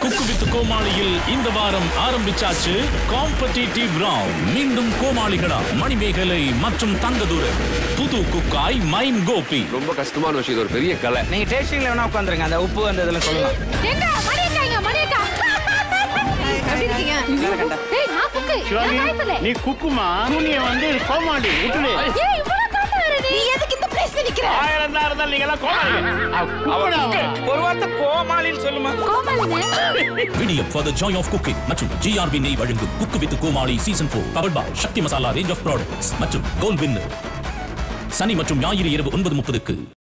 cook with கோமாளியில் இந்த வாரம் ஆரம்பிச்சாச்சு காம்படிட்டிவ் ரவுண்ட் மீண்டும் கோமாளிகளா மணிமேகலை மற்றும் தங்கதுரன் புது குக்காய் மைம் கோபி ரொம்ப கஷ்டமான விஷயம் இது ஒரு பெரிய கலை நீங்க டேஸ்டிங்ல வேணா உட்காந்துருங்க அந்த உப்பு அந்த இதெல்லாம் சொல்லலாம் எங்க மணியக்கா இங்க மணியக்கா எப்படி இருக்கீங்க ஏய் நான் குக்கு நான் காய்ச்சல நீ குக்குமா நீ வந்து கோமாளி விட்டுடு ஏய் இவ்வளவு காட்ட வர நீ எதுக்கு இந்த பிளேஸ்ல நிக்கிற ஆயிரம் தான் இருந்தாலும் நீங்க எல்லாம் கோமாளி ஒரு வார்த்தை கோமாளின்னு சொல்லுமா கோமாளிங்க விடியம் for the joy of cooking மற்றும் ஜிஆர்பி நெய் வழங்கும் cook with Comali season four power by Sakthi Masala range of products மற்றும் கோல் வின்னர் சனி மற்றும் ஞாயிறு இரவு ஒன்பது முப்பதுக்கு